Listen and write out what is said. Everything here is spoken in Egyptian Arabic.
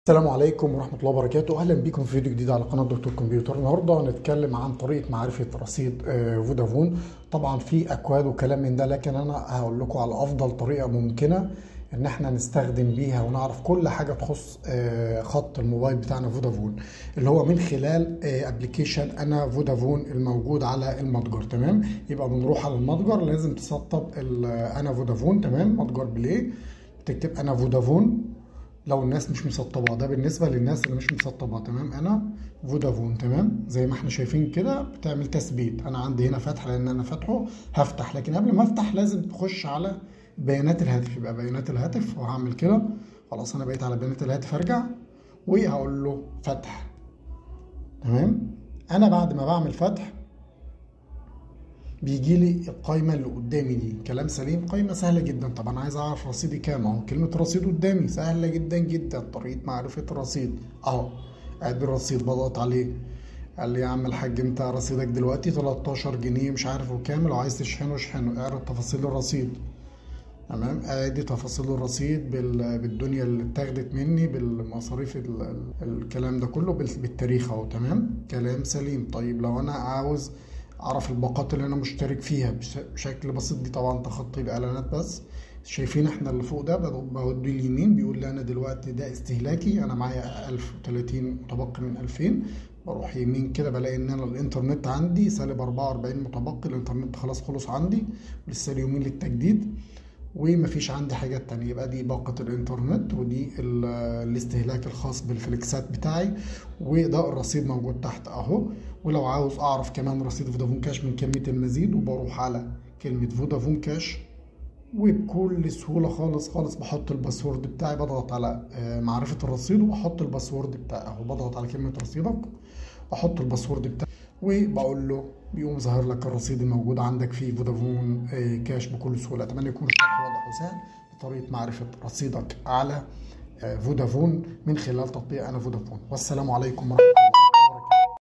السلام عليكم ورحمة الله وبركاته أهلا بكم في فيديو جديد على قناة دكتور كمبيوتر النهاردة هنتكلم عن طريقة معرفة رصيد آه، فودافون طبعا في أكواد وكلام من ده لكن أنا هقول لكم على أفضل طريقة ممكنة إن احنا نستخدم بيها ونعرف كل حاجة تخص آه، خط الموبايل بتاعنا فودافون اللي هو من خلال ابلكيشن أنا فودافون الموجود على المتجر تمام يبقى بنروح على المتجر لازم تسطب ال- أنا فودافون تمام متجر بلاي بتكتب أنا فودافون لو الناس مش مسطبه ده بالنسبه للناس اللي مش مسطبه تمام انا فودافون تمام زي ما احنا شايفين كده بتعمل تثبيت انا عندي هنا فتح لان انا فاتحه هفتح لكن قبل ما افتح لازم تخش على بيانات الهاتف يبقى بيانات الهاتف وهعمل كده خلاص انا بقيت على بيانات الهاتف ارجع وهقول له فتح تمام انا بعد ما بعمل فتح بيجي لي القايمة اللي قدامي دي كلام سليم قايمة سهلة جدا طبعا عايز اعرف رصيدي كام اهو كلمة رصيد قدامي سهلة جدا جدا طريقة معرفة الرصيد اهو ادي الرصيد بضغط عليه قال لي يا عم الحاج انت رصيدك دلوقتي 13 جنيه مش عارف وكام لو عايز تشحنه اشحنه اعرض تفاصيل الرصيد تمام ادي تفاصيل الرصيد بال- بالدنيا اللي اتاخدت مني بالمصاريف ال- ال- الكلام ده كله بال- بالتاريخ اهو تمام كلام سليم طيب لو انا عاوز اعرف الباقات اللي انا مشترك فيها بش- بشكل بسيط دي طبعا تخطي باعلانات بس شايفين احنا اللي فوق ده بودي اليمين بيقول لي انا دلوقتي ده استهلاكي انا معايا 1030 متبقي من 2000 بروح يمين كده بلاقي ان انا الانترنت عندي سالب 44 متبقي الانترنت خلاص خلص عندي لسه لي يومين للتجديد ومفيش عندي حاجات تانية يبقى دي باقة الانترنت ودي ال- الاستهلاك الخاص بالفليكسات بتاعي وده الرصيد موجود تحت اهو ولو عاوز اعرف كمان رصيد فودافون كاش من كلمة المزيد وبروح على كلمة فودافون كاش وبكل سهولة خالص خالص بحط الباسورد بتاعي بضغط على آه، معرفة الرصيد وبحط الباسورد بتاعي اهو بضغط على كلمة رصيدك واحط الباسورد بتاعي وبقول له بيقوم ظاهر لك الرصيد الموجود عندك في فودافون آه، كاش بكل سهولة اتمنى يكون الشرح واضح وسهل لطريقة معرفة رصيدك على آه، فودافون من خلال تطبيق انا فودافون والسلام عليكم ورحمة الله